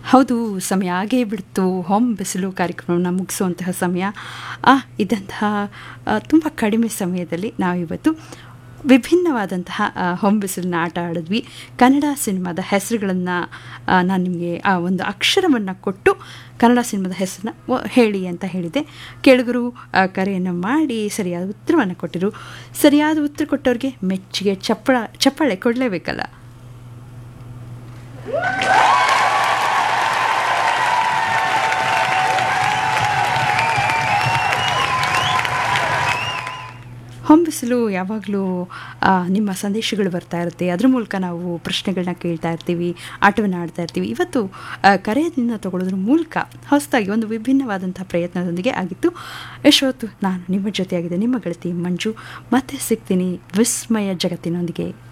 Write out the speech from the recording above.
ಹೌದು ಸಮಯ ಆಗೇ ಬಿಡ್ತು ಹೊಂ ಬಿಸಿಲು ಕಾರ್ಯಕ್ರಮವನ್ನು ಮುಗಿಸುವಂತಹ ಸಮಯ ಆ ಇದ್ದಂತಹ ತುಂಬ ಕಡಿಮೆ ಸಮಯದಲ್ಲಿ ನಾವಿವತ್ತು ವಿಭಿನ್ನವಾದಂತಹ ಆ, ಹೊಂಬಿಸಿಲನ್ನ ಆಟ ಆಡಿದ್ವಿ ಕನ್ನಡ ಸಿನಿಮಾದ ಹೆಸರುಗಳನ್ನು ನಾನು ನಿಮಗೆ ಆ ಒಂದು ಅಕ್ಷರವನ್ನು ಕೊಟ್ಟು ಕನ್ನಡ ಸಿನಿಮಾದ ಹೆಸರನ್ನ ವ- ಹೇಳಿ ಅಂತ ಹೇಳಿದೆ ಕೇಳುಗರು ಆ, ಕರೆಯನ್ನು ಮಾಡಿ ಸರಿಯಾದ ಉತ್ತರವನ್ನು ಕೊಟ್ಟರು ಸರಿಯಾದ ಉತ್ತರ ಕೊಟ್ಟವ್ರಿಗೆ ಮೆಚ್ಚುಗೆ ಚಪ್ಪಳ ಚಪ್ಪಾಳೆ ಕೊಡಲೇಬೇಕಲ್ಲ ಹೊಂಬಿಸಲು ಯಾವಾಗಲೂ ಆ, ನಿಮ್ಮ ಸಂದೇಶಗಳು ಬರ್ತಾ ಇರುತ್ತೆ ಅದ್ರ ಮೂಲಕ ನಾವು ಪ್ರಶ್ನೆಗಳನ್ನ ಕೇಳ್ತಾ ಇರ್ತೀವಿ ಆಟವನ್ನು ಆಡ್ತಾ ಇರ್ತೀವಿ ಇವತ್ತು ಆ, ಕರೆಯದಿಂದ ತಗೊಳ್ಳೋದ್ರ ಮೂಲಕ ಹೊಸದಾಗಿ ಒಂದು ವಿಭಿನ್ನವಾದಂಥ ಪ್ರಯತ್ನದೊಂದಿಗೆ ಆಗಿತ್ತು ಎಷ್ಟೊತ್ತು ನಾನು ನಿಮ್ಮ ಜೊತೆಯಾಗಿದೆ ನಿಮ್ಮ ಗೆಳತಿ ಮಂಜು ಮತ್ತೆ ಸಿಗ್ತೀನಿ ವಿಸ್ಮಯ ಜಗತ್ತಿನೊಂದಿಗೆ